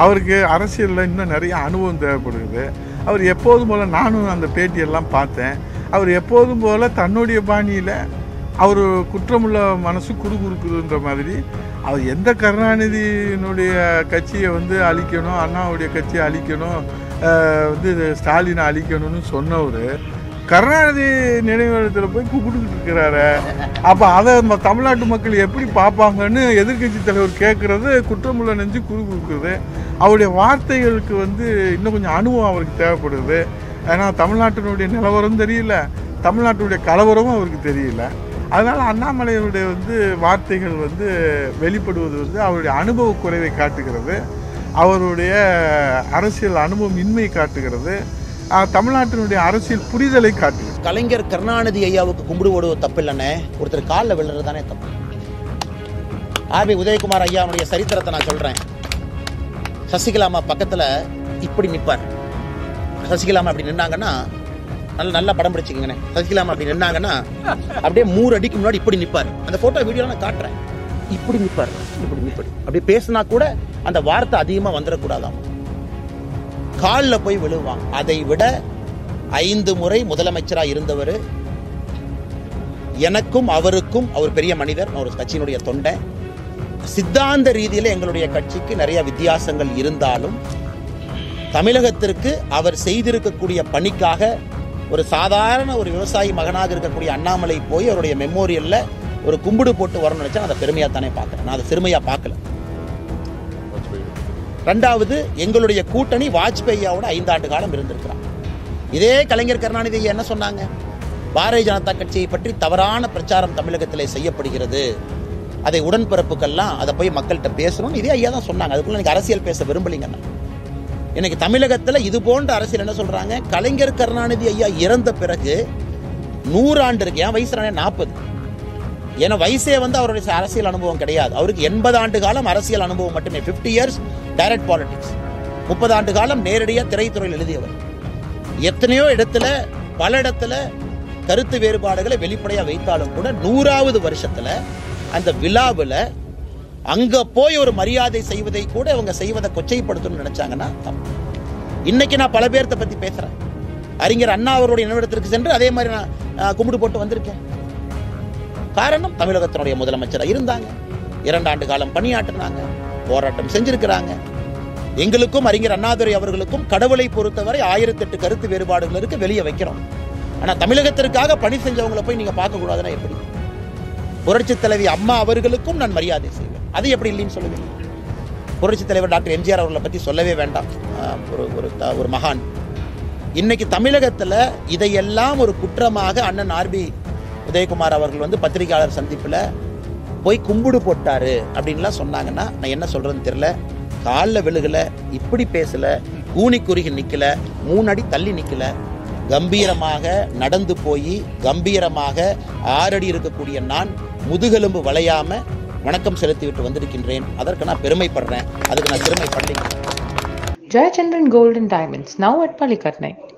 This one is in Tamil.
அவருக்கு அரசியலில் இன்னும் நிறைய அனுபவம் தேவைப்படுகிறது அவர் எப்போதும் போல் நானும் அந்த பேட்டியெல்லாம் பார்த்தேன் அவர் எப்போதும் போல் தன்னுடைய பாணியில் அவர் குற்றமுள்ள மனசு குறுகுறுக்குதுன்ற மாதிரி அவர் எந்த கருணாநிதியினுடைய கட்சியை வந்து அழிக்கணும் அண்ணாவுடைய கட்சியை அழிக்கணும் அஹ் வந்து ஸ்டாலினை அழிக்கணும்னு சொன்னவர் கருணாநிதி நினைவிடத்தில் போய் கூப்பிட்டுக்கிட்டு இருக்கிறாரு அப்போ அதை நம்ம தமிழ்நாட்டு மக்கள் எப்படி பார்ப்பாங்கன்னு எதிர்க்கட்சி தலைவர் கேட்குறது குற்றமுள்ள நெஞ்சு குறு குறுக்குது அவருடைய வார்த்தைகளுக்கு வந்து இன்னும் கொஞ்சம் அனுபவம் அவருக்கு தேவைப்படுது ஏன்னா தமிழ்நாட்டினுடைய நிலவரம் தெரியல தமிழ்நாட்டுடைய கலவரமும் அவருக்கு தெரியல அதனால் அண்ணாமலையுடைய வந்து வார்த்தைகள் வந்து வெளிப்படுவது வந்து அவருடைய அனுபவ குறைவை காட்டுகிறது அவருடைய அரசியல் அனுபவம் இன்மை காட்டுகிறது ஆஹ், தமிழ்நாட்டினுடைய அரசியல் புரிதலை காட்டுகிறது கலைஞர் கருணாநிதி ஐயாவுக்கு கும்பிடு போடுவது தப்பு இல்லைண்ணே ஒருத்தர் காலில் விழுறது தானே தப்பு ஆர்பி உதயகுமார் ஐயாவுடைய சரித்திரத்தை நான் சொல்றேன் சசிகலாமா பக்கத்துல இப்படி நிப்பார் சசிகலாமா அப்படி நின்னாங்கன்னா நல்ல நல்லா படம் பிடிச்சிக்கங்கண்ணே சசிகலாமா அப்படி நின்னாங்கன்னா அப்படியே மூணு அடிக்கு முன்னாடி இப்படி நிப்பார் அந்த போட்டோ வீடியோ நான் காட்டுறேன் இப்படி நிப்பார் இப்படி நிப்படி அப்படி பேசினா கூட அந்த வார்த்தை அதிகமா வந்துடக்கூடாதாம் காலில் போய் விழுவான் அதை விட ஐந்து முறை முதலமைச்சரா இருந்தவர் எனக்கும் அவருக்கும் அவர் பெரிய மனிதர் நான் ஒரு கட்சியினுடைய தொண்டை சித்தாந்த ரீதியில் எங்களுடைய கட்சிக்கு நிறைய வித்தியாசங்கள் இருந்தாலும் தமிழகத்திற்கு அவர் செய்திருக்கக்கூடிய பணிக்காக ஒரு சாதாரண ஒரு விவசாயி மகனாக இருக்கக்கூடிய அண்ணாமலை போய் அவருடைய மெமோரியல்ல ஒரு கும்பிடு போட்டு வரணும்னு நினைச்சா நான் அதை பெருமையா தானே பார்க்கிறேன் நான் அதை சிறுமையா பார்க்கல ரெண்டாவது எங்களுடைய கூட்டணி வாஜ்பேயியாவோட ஐந்தாண்டு காலம் இருந்திருக்கிறார் இதே கலைஞர் கருணாநிதி ஐயா என்ன சொன்னாங்க பாரதிய ஜனதா கட்சியை பற்றி தவறான பிரச்சாரம் தமிழகத்திலே செய்யப்படுகிறது அதை உடன்பிறப்புக்கெல்லாம் அதை போய் மக்கள்கிட்ட பேசணும் இதே ஐயா தான் சொன்னாங்க அதுக்குள்ள எனக்கு அரசியல் பேச விரும்பலைங்கண்ணா இன்னைக்கு தமிழகத்துல இது போன்ற அரசியல் என்ன சொல்றாங்க கலைஞர் கருணாநிதி ஐயா இறந்த பிறகு நூறாண்டு இருக்கு என் வயசு நாற்பது ஏன்னா வயசே வந்து அவருடைய அரசியல் அனுபவம் கிடையாது அவருக்கு எண்பது ஆண்டு காலம் அரசியல் அனுபவம் மட்டுமே 50 இயர்ஸ் டைரக்ட் பாலிடிக்ஸ் முப்பது ஆண்டு காலம் நேரடியாக திரைத்துறையில் எழுதியவர் எத்தனையோ இடத்துல பல இடத்துல கருத்து வேறுபாடுகளை வெளிப்படையா வைத்தாலும் கூட நூறாவது வருஷத்துல அந்த விழாவில் அங்க போய் ஒரு மரியாதை செய்வதை கூட இவங்க செய்வதை கொச்சைப்படுத்தணும்னு நினைச்சாங்கன்னா தப்பு இன்னைக்கு நான் பல பேர்த்த பத்தி பேசுறேன் அறிஞர் அண்ணா அவருடைய நினைவிடத்திற்கு சென்று அதே மாதிரி நான் அஹ், கும்பிடு போட்டு வந்திருக்கேன் காரணம் தமிழகத்தினுடைய முதலமைச்சரா இருந்தாங்க இரண்டு ஆண்டு காலம் பணியாற்றினாங்க போராட்டம் செஞ்சிருக்கிறாங்க எங்களுக்கும் அறிஞர் அண்ணாதுரை அவர்களுக்கும் கடவுளை பொறுத்தவரை ஆயிரத்தெட்டு கருத்து வேறுபாடுகள் இருக்கு வெளியே வைக்கிறோம் ஆனா தமிழகத்திற்காக பணி செஞ்சவங்களை போய் நீங்க பார்க்க கூடாதுன்னா எப்படி புரட்சி தலைவி அம்மா அவர்களுக்கும் நான் மரியாதை செய்வேன் அது எப்படி இல்லைன்னு சொல்லுவீங்க புரட்சி தலைவர் டாக்டர் எம்ஜிஆர் அவர்களை பத்தி சொல்லவே வேண்டாம் ஆஹ் ஒரு ஒரு த- ஒரு மகான் இன்னைக்கு தமிழகத்துல இதையெல்லாம் ஒரு குற்றமாக அண்ணன் ஆர்பி உதயகுமார் அவர்கள் வந்து பத்திரிகையாளர் சந்திப்புல போய் கும்பிடு போட்டாரு அப்படின்லாம் சொன்னாங்கன்னா நான் என்ன சொல்றதுன்னு தெரியல காலில் விழுகல இப்படி பேசல கூனி குறுகி நிக்கல மூணு அடி தள்ளி நிக்கல கம்பீரமாக நடந்து போய் கம்பீரமாக ஆறடி இருக்கக்கூடிய நான் முதுகெலும்பு வளையாம வணக்கம் செலுத்திவிட்டு வந்திருக்கின்றேன் அதற்கு நான் பெருமைப்படுறேன் அதுக்கு நான் பெருமைப்படலைங்க Jayachandran Gold and Diamonds, now at Palikatnai.